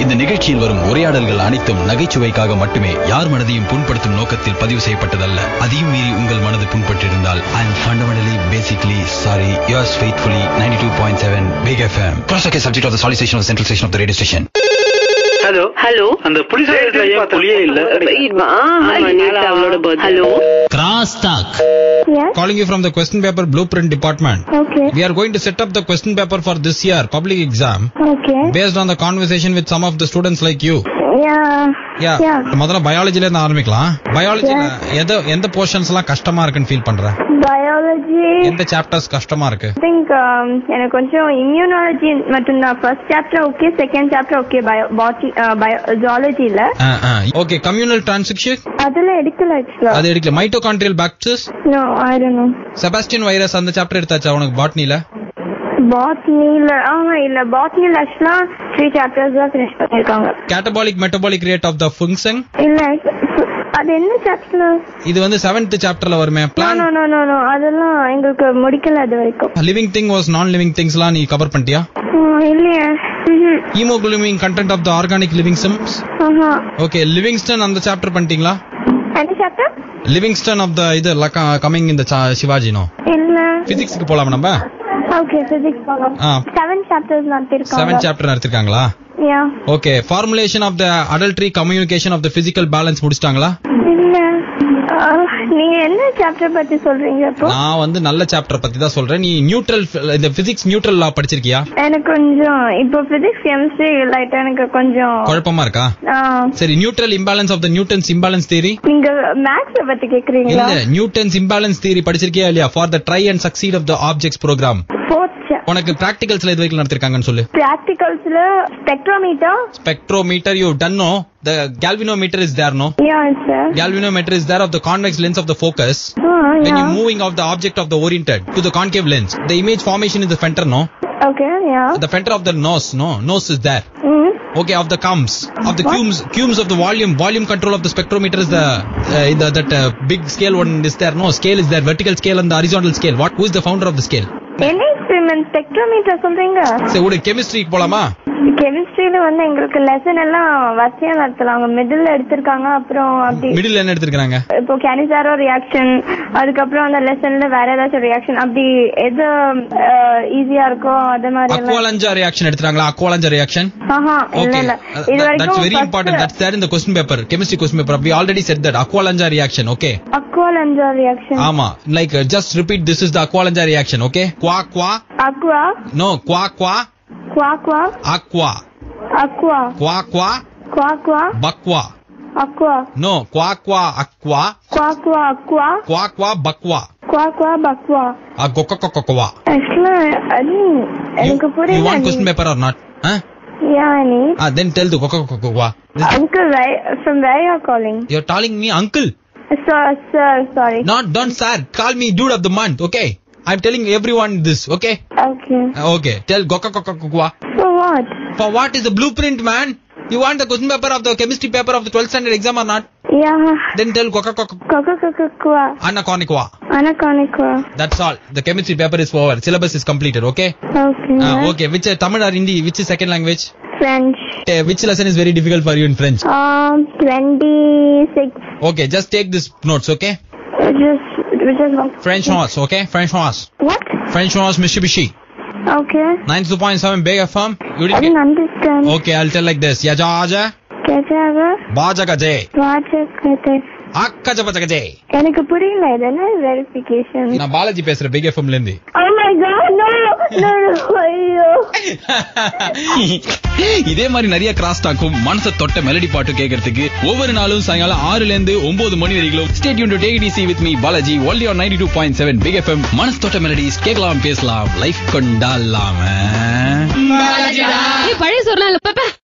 இந்த நிகழ்ச்சியில் வரும் உரையாடல்கள் அனைத்தும் நகைச்சுவைக்காக மட்டுமே யார் மனதையும் புண்படுத்தும் நோக்கத்தில் பதிவு செய்யப்பட்டதல்ல அதையும் மீறி உங்கள் மனது புண்பட்டிருந்தால் I'm fundamentally basically sorry yours faithfully ninety two point seven big FM cross okay subject of the solicitation of the central station of the radio station hello hello அந்த புலிஸ் ஏன் புலியே இல்ல அவளோட hello Cross talk. Yes. Calling you from the question paper blueprint department. Okay. We are going to set up the question paper for this year public exam Okay. based on the conversation with some of the students like you. Yeah. Yeah. Yeah. முதல்ல பயாலஜில இருந்து ஆரம்பிக்கலாம் பயாலஜில எந்த எந்த portions எல்லாம் கஷ்டமா இருக்குன்னு feel பண்ற Biology. எந்த சாப்டர்ஸ் கஷ்டமா இருக்கு I think um, எனக்கு கொஞ்சம் immunology மட்டும்தான் first chapter okay second chapter okay bio பாட்டி ஜாலஜில ஓகே கம்யூனல் டிரான்சிக்ஷன் அதுல எடுக்கல ஆக்சுவலா அது எடுக்கல mitochondrial factors no I don't know Sebastian virus அந்த சாப்டர் எடுத்தாச்சா உனக்கு பாட்னில பாட்னில ஆமா இல்ல பாட்னில ஆக்சுவலா த்ரீ சாப்டர்ஸ் தான் ஃபினிஷ் பண்ணிருக்காங்க catabolic metabolic rate of the function இல்ல அது என்ன சாப்டர் இது வந்து செவன்த் சாப்டர்ல வருமே no plan no no no no அதெல்லாம் எங்களுக்கு முடிக்கல அது வரைக்கும் லிவிங் திங் வாஸ் நான் லிவிங் திங்ஸ்லாம் நீ கவர் பண்ணிட்டியா ஆ, இல்லையே ம்ஹும். Haemoglobin content of the organic living sims ஆஹா ஓகே லிவிங்ஸ்டன் அந்த சாப்டர் பண்ணிட்டீங்களா என்ன சாப்டர் லிவிங்ஸ்டன் ஆஃப் த இது கமிங் இந்த சிவாஜி நோ இல்ல பிசிக்ஸ்க்கு போலாமா நம்ம ஓகே பிசிக்ஸ் போகலாம் ஆ. செவன் சாப்டர்ஸ் நடத்திருக்காங்க செவன் சாப்டர் நடத்திருக்காங்களா yeah okay formulation of the adultery communication of the physical balance முடிச்சிட்டாங்களா இல்ல ஆ, நீங்க என்ன சாப்டர் பத்தி சொல்றீங்க இப்போ நான் வந்து நல்ல சாப்டர் பத்தி தான் சொல்றேன் நீ நியூட்ரல் இந்த பிசிக்ஸ் நியூட்ரல் லா படிச்சிருக்கியா எனக்கு கொஞ்சம் இப்போ பிசிக்ஸ் கெமிஸ்ட்ரி லைட்டா எனக்கு கொஞ்சம் குழப்பமா இருக்கா ஆ, சரி neutral imbalance of the Newton's imbalance theory நீங்க மேக்ஸ் பத்தி கேக்குறீங்களா இல்ல நியூட்டன்ஸ் இம்பேலன்ஸ் தியரி படிச்சிருக்கியா இல்லையா for the try and succeed of the objects program fourth உனக்கு பிராக்டிகல்ஸ்ல எது வரைக்கும் நடத்திருக்காங்கன்னு சொல்லு பிராக்டிகல்ஸ்ல spectrometer spectrometer you done no the galvanometer is there no yeah sir galvanometer is there of the convex lens of the focus when yeah you moving of the object of the oriented to the concave lens the image formation is the center no okay yeah the center of the nose no nose is there ம் okay of the combs of the cumes cumes of the volume volume control of the spectrometer is the, uh, the that uh, big scale one is there no scale is there vertical scale and the horizontal scale what who is the founder of the scale என்ன experiment spectrometer சொல்றீங்க சரி உடைய கெமிஸ்ட்ரிக்கு போலாமா கெமிஸ்ட்ரியில வந்து எங்களுக்கு lesson எல்லாம் வரிசையா நடத்தலாம் அவங்க மிடில் எடுத்திருக்காங்க அப்புறம் அப்படி மிடில் என்ன எடுத்திருக்காங்க இப்போ கேனிசாரோ ரியாக்ஷன் அதுக்கப்புறம் அந்த லெசன்ல வேற ஏதாச்சும் ரியாக்ஷன் அப்படி எது ஈஸியா இருக்கோ அது மாதிரி எல்லாம் அக்வாலஞ்சா ரியாக்ஷன் எடுத்துறாங்களா அக்வாலஞ்சா ரியாக்ஷன் ஆஹா இல்ல Okay, இல்ல Uh, இது that- வரைக்கும் that's very important. That's there in the question paper, chemistry question paper. We already said that Aqualanza reaction. Okay. Aqualanza reaction Ama, like uh, just repeat. This is the Aqualanza reaction. Okay. Qua qua. Aqua No, qua qua. குவா குவா Aqua. Aqua Qua qua. குவா குவா Bakwa. அக்வா No, qua qua aqua. குவா குவா Aqua Qua qua bakwa. குவா குவா பக்வா Ah, gokka kokka kowa. ஆக்சுவலா அது You, எனக்கு you want question புரியல paper or not? Huh? யா நீ Ah, then tell the gokka kokka kowa. This- Uncle, where, from where you're calling? You're telling me uncle. Sir, sir, sorry. Not don't sir. Call me dude of the month. Okay. I'm telling everyone this. Okay. Okay. Uh, Okay. Tell gokka kokka kowa. For what? For what is the blueprint, man? You want the question paper of the chemistry paper of the 12th standard exam or not? Yeah. Then tell Coca Coca Coca Coca Cola. Anaconicua. Anaconicua. That's all. The chemistry paper is over. Syllabus is completed. Okay. Okay. Uh, okay. Which uh, Tamil or Hindi? Which is second language? French. Uh, which lesson is very difficult for you in French? Um, 26. Okay. Just take this notes. Okay. Just, just one. French horse. Okay. French horse. What? French horse Mitsubishi. Okay. 92.7 Big FM. You I didn't didn't get. understand. Okay. I'll tell like this. Yaja aja. कैसे आगा Baja gaje. WhatsApp कहते Akka jaba gaje. எனக்கு புரியல இது என்ன verification நான் பாலாஜி பேசுறேன் big எஃப்எம்ல இருந்து Oh my god no no no ஐயோ இதே மாதிரி நிறைய கிராஸ் டாக்கும் மனசை தொட்ட மெலடி பாட்டு கேட்கறதுக்கு ஒவ்வொரு நாளும் சாயங்காலம் ஆறுல இருந்து ஒன்பது மணி வரைக்கும் ஸ்டேட் யூன் to take DC with me Balaji only on ninety two point seven big FM மனசு தொட்ட மெலடிஸ் கேட்கலாம் பேசலாம் லைஃப் கொண்டாடலாம ஏய், பழைய சொர்லாம் இல்ல